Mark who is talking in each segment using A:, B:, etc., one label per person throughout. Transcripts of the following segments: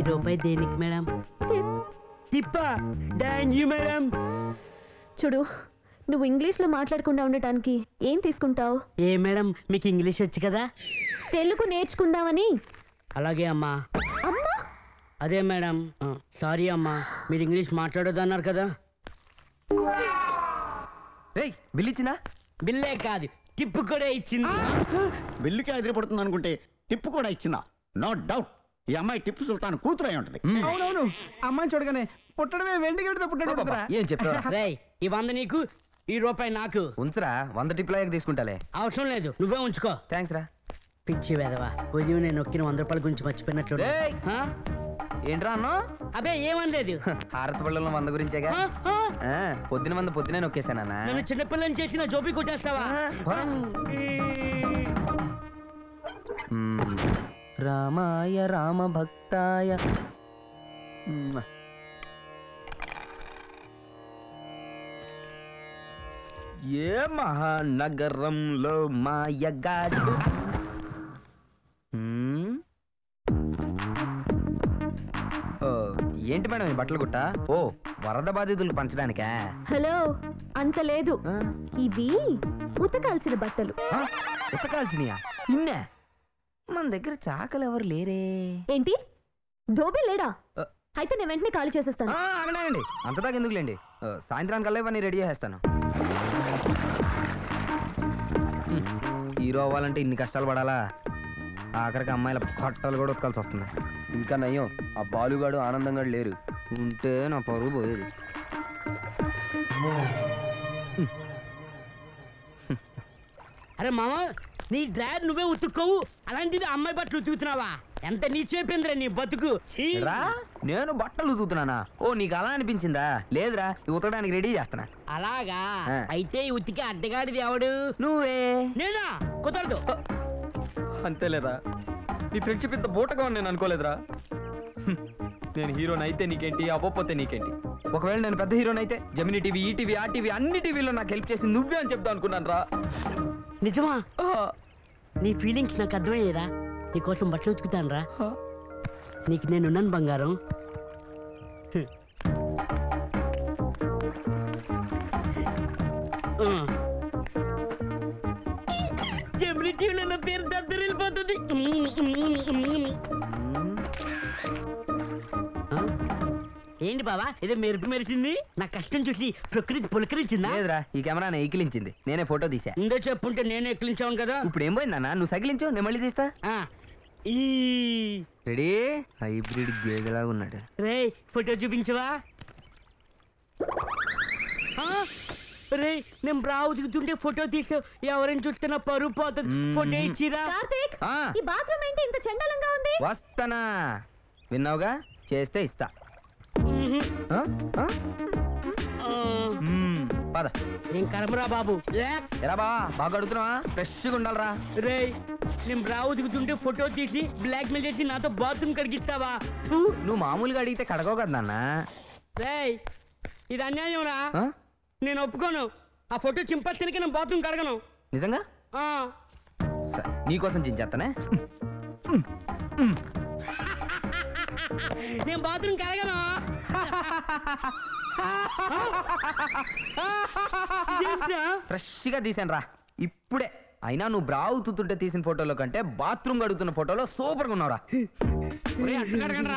A: ఈ రూపాయి దేనికి మేడం
B: టిప్.
A: తిప్పా థ్యాంక్ యూ మేడం
B: చూడు నువ్వు ఇంగ్లీష్లో మాట్లాడకుండా ఉండటానికి ఏం తీసుకుంటావు
A: ఏ మేడం మీకు ఇంగ్లీష్ వచ్చు కదా
B: తెలుగు నేర్చుకుందామని
A: అలాగే అమ్మా
B: అమ్మా
A: అదే మేడం సారీ అమ్మా మీరు ఇంగ్లీష్ మాట్లాడొద్దు అన్నారు కదా
C: రేయ్ బిల్ ఇచ్చినా
A: బిల్లే కాదు టిప్పు కూడా ఇచ్చింది
D: బిల్లుకి ఎదిరిపడుతుంది అనుకుంటే టిప్పు కూడా ఇచ్చిందా నో డౌట్ ఈ అమ్మాయి టిప్పు సుల్తాన్ కూతురు అయి ఉంటుంది
E: అవునవును అమ్మాయిని చూడగానే పుట్టడమే వెండి గడితో పుట్టాడు కదరా.
C: ఏం చెప్పావు
A: రేయ్ ఈ వంద నీకు ఈ రూపాయి నాకు
C: ఉంచరా వంద టిప్లాయకు తీసుకుంటాలే
A: అవసరం లేదు నువ్వే ఉంచుకో
C: థ్యాంక్స్ రా
A: పిచ్చి వేదవా ఉదయం నేను నొక్కిన వంద రూపాయల గురించి మర్చిపోయినట్లు
C: రేయ్! ఏంట్రా అన్నో
A: అబే ఏమనలేదు
C: హారతి పళ్ళలో వంద గురించేగా
A: ఆ, ఆ,
C: ఆ, పొద్దున వంద పొద్దునే నొక్కేశానన్నా
A: నన్ను చిన్నపిల్లని చేసిన జోబి కొట్టేస్తావా
C: పోరా. మ్మ్. రామాయ రామ భక్తాయ మ్మ్. ఏ మహానగరంలో మాయగాడు మ్మ్. ఓ, ఏంటి మేడం ఈ బట్టలు గుట్ట ఓ వరద బాధితులు పంచడానికా
B: హలో అంత లేదు
C: ఆ?
B: ఇవి ఉతకాల్సిన బట్టలు
C: ఆ, ఉతకాల్సినయా ఇన్నే మన దగ్గర చాకలు ఎవరు లేరే
B: ఏంటి ధోబీ లేడా
C: ఆ.
B: అయితే నేను వెంటనే ఖాళీ చేసేస్తాను
C: ఆ, ఆగలేండి అంతదాకా ఎందుకులేండి ఆ, సాయంత్రానికల్లా ఇవన్నీ రెడీ చేసేస్తాను హ్మ్. హీరో అవ్వాలంటే ఇన్ని కష్టాలు పడాలా ఆఖరికి అమ్మాయిల పట్టాలు కూడా ఉతకాల్సి వస్తుంది ఇంకా నయ్యం ఆ బాలుగాడు ఆనందంగా లేరు ఉంటే నా పరువు పోయేది
A: అరే మామ నీ డ్రైవర్ నువ్వే ఉతుక్కోవు అలాంటిది అమ్మాయి బట్టలు ఉతుకుతున్నావా ఎంత నీచేపిందిరా నీ బతుకు ఛీ!
C: రా నేను బట్టలు ఉతుకుతున్నానా ఓ నీకు అలా అనిపించిందా లేదురా ఇవి ఉతకడానికి రెడీ చేస్తున్నా
A: అలాగా
C: ఆ.
A: అయితే ఈ ఉతికి అడ్డగాడిది ఎవడు
C: నువ్వే
A: నేనా కుదరదు
C: అంతేలేదా నీ ఫ్రెండ్షిప్ ఇంత బూటగా ఉంది నేను అనుకోలేదురా హ్మ్. నేను హీరోని అయితే నీకేంటి అవ్వకపోతే నీకేంటి ఒకవేళ నేను పెద్ద హీరోని అయితే జమిని టీవీ ఈ టీవీ ఆ టీవీ అన్ని టీవీలో నాకు హెల్ప్ చేసి నువ్వే అని చెప్తా అనుకున్నాను రా
A: నిజమా నీ ఫీలింగ్స్ నాకు అర్థమయ్యేరా నీకోసం బట్టలు ఉతుకుతాను రా నీకు నేనున్నాను బంగారం హ్మ్. ఆ. జమిని టీవీలో నా పేరు దద్దరిల్లిపోతుంది ఆ? ఏంటి బావా ఏదో మెరుపు మెరిసింది నా కష్టం చూసి ప్రకృతి పులకరించిందా
C: లేదురా ఈ కెమెరా నేను ఎక్కిలించింది నేనే ఫోటో తీసా
A: ఇందో చెప్పుంటే నేనే ఎక్కిలించాను కదా
C: ఇప్పుడు ఏం పోయిందన్నా నువ్వు సగిలించు నేను మళ్ళీ తీస్తా
A: ఆ, ఈ
C: రెడీ హైబ్రిడ్ గేదెలాగా ఉన్నాడు
A: రే ఫోటో చూపించవా ఆ, రే నేను బ్రావు దిగుతుంటే ఫోటో తీసు ఎవరైనా చూస్తే నా పరువు పోతుంది
C: మ్మ్.
A: ఫోటో ఇచ్చిరా
B: కార్తీక్
C: ఆ,
B: ఈ బాత్రూమ్ ఏంటి ఇంత చండాలంగా ఉంది
C: వస్తానా విన్నావుగా చేస్తే ఇస్తా
A: మ్మ్.
C: ఆ? ఆ?
A: ఆ,
C: మ్మ్. పద
A: ఏం కర్మరా బాబు లేక్.
C: ఎరా బా బాగా అడుగుతున్నావా ఫ్రెష్గా ఉండాలరా
A: రే నేను బ్రావు దిగుతుంటే ఫోటో తీసి బ్లాక్ మెయిల్ చేసి నాతో బాత్రూమ్ కడిగిస్తావా ఫు.
C: నువ్వు మామూలుగా అడిగితే కడగవు కదా నాన్న
A: రేయ్ ఇది అన్యాయం రా
C: ఆ?
A: నేను ఒప్పుకోను ఆ ఫోటో చింపేస్తానికి నేను బాత్రూమ్ కడగను
C: నిజంగా
A: ఆ,
C: సరే, నీకోసం చించేస్తానే
A: నేను బాత్రూమ్ కడగను ఇదేంట్రా?
C: ఫ్రెష్గా తీసాను రా ఇప్పుడే అయినా నువ్వు బ్రావు తుతుంటే తీసిన ఫోటోలో కంటే బాత్రూమ్ గడుగుతున్న ఫోటోలో సూపర్గా ఉన్నావురా
A: ఒరేయ్, అట్టు కడగండ్రా.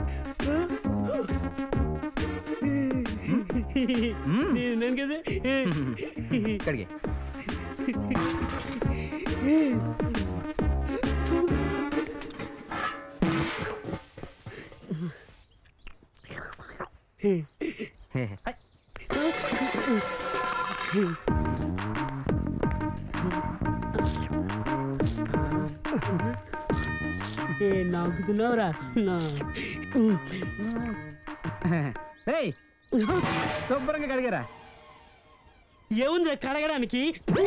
C: మ్మ్.
A: నేను కదా
C: ఇక్కడికి హే, హే.
A: ఏ నాకుతున్నావురా నా
E: ఏయ్ శుభ్రంగా కడిగారా
A: ఏముంది కడగడానికి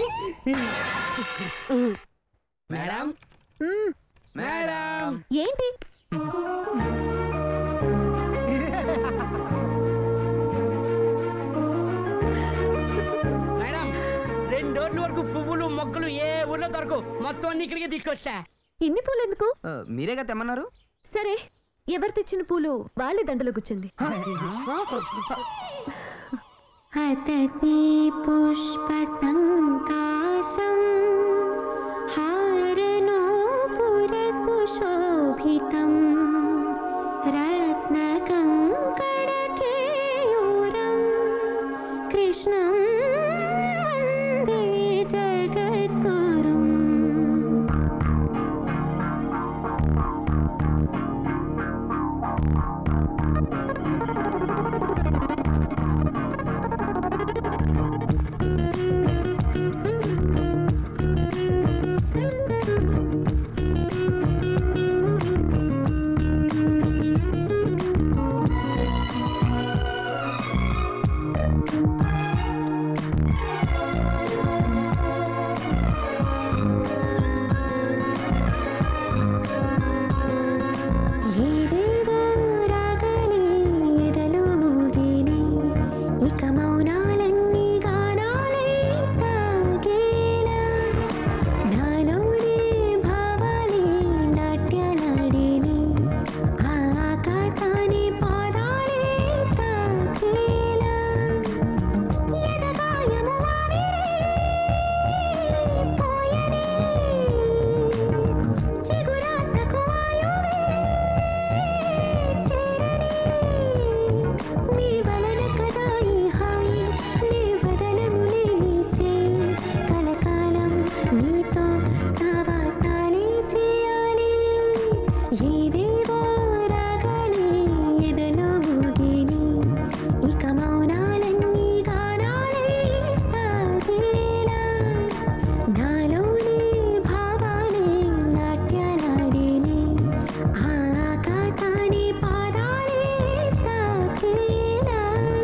A: మేడం
B: మ్మ్.
C: మేడం
B: ఏంటి
A: మేడం రెండు రోజుల వరకు పువ్వులు మొక్కలు ఏ ఊర్లో దొరకవు మొత్తం అన్ని ఇక్కడికే తీసుకొచ్చా
B: ఇన్ని పూలు ఎందుకు
C: ఆ, మీరేగా తెమ్మన్నారు
B: సరే ఎవరు తెచ్చిన పూలు వాళ్ళే దండలో కూర్చోండి
F: हतसि पुष्पसङ्काशं हारनूपुरसुशोभितं रत्नकङ्कणकेयूरं कृष्णं वन्दे जगद्गुरुम् ఏవేవో రాగాలే ఎదలో మోగేనే ఇక మౌనాలన్నీ గానాలే సాగేలా నాలోనే భావాలే నాట్యాలాడేనే ఆ ఆకాశాన్ని పాదాలే తాకేలా ఎదగాయము పోయనే చిగురాసకు ఆయువే మీ వలన కదా ఈ హాయి నీ వదలములే నీ చేయి కలకాలం నీతో సావాసాలే చేయాలి ఏవేవో రాగాలే ఎదలో ఊగేని ఇక మౌనాలన్నీ గానాలే సాగేలా నాలోనే భావాలే నాట్యాలాడేనే ఆ ఆకాశాన్ని పాదాలే తాకేలా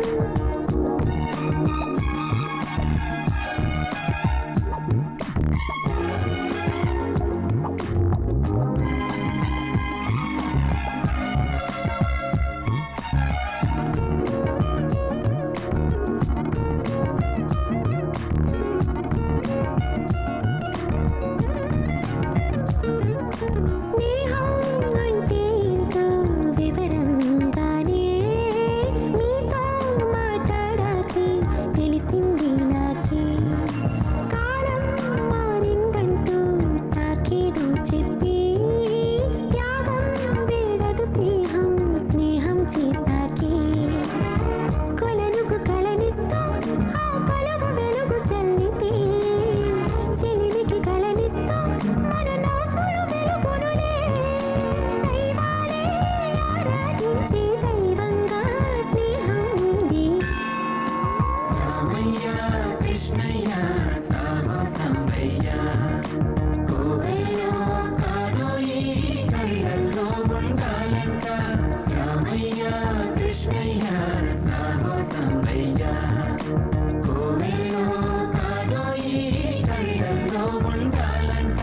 F: స్నేహం అంటే ఏంటో వివరంగానే మీతో మాట్లాడాకే తెలిసింది నాకే కాలం మారిందంటూ సాకేదో చెప్పి త్యాగం వీడదు స్నేహం స్నేహం చేశాకే కొలనుకు కళనిస్తూ ఆ కొలవు వెలుగు చల్లితే చెలిమికి కళనిస్తూ మన నవ్వులు వెలుగునులే దైవాలే ఆరాధించే దైవంగా స్నేహం ఉంది కోవెలో కాదోయి కళ్ళల్లో ఉండాలంట రామయ్య కృష్ణయ్య సాహో సంబయ్య కోవెలో కాదోయి కళ్ళల్లో ఉండాలంట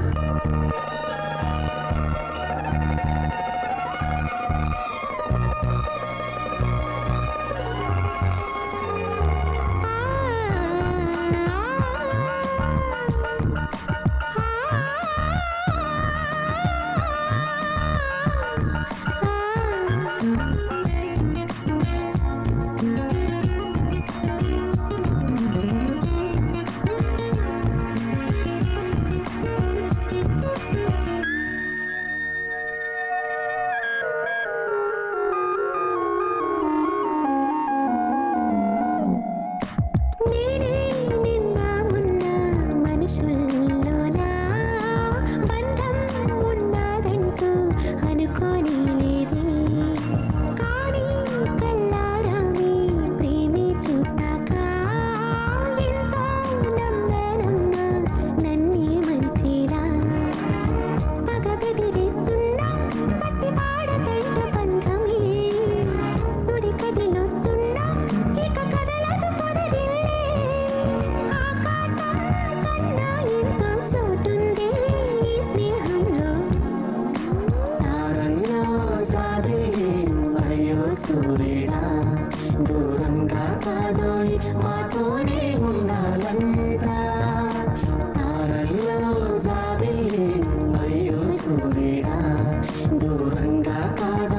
F: నేనే నిన్న మొన్న మనుషుల్లోనా బంధం ఉన్నదంటూ అనుకోని లేదే కానీ కళ్ళారామి ప్రేమి చూసాక ఎంతో నమ్మనమ్మా నన్నే మరిచేలా పగ బెదిరిస్తున్నా పసివాడతంట బంధమే సుడి కదిలొస్తున్నా ఇక కదలదు పొదరిల్లే ఆకాశం కన్నా ఎంతో చోటుంది ఈ స్నేహంలో తారల్లో సాగే అయ్యో సూర్యుడా దూరంగా కాదోయ్ మాతోనే ఉండాలంట తారల్లో సాగే అయ్యో సూర్యుడా దూరంగా కాదో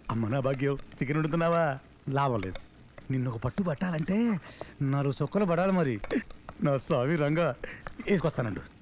E: అమ్మ నా భాగ్యం చికెన్ వండుతున్నావా లాభం లేదు నిన్ను ఒక పట్టు పట్టాలంటే నాలుగు చొక్కలు పడాలి మరి నా స్వామి రంగా వేసుకొస్తానండు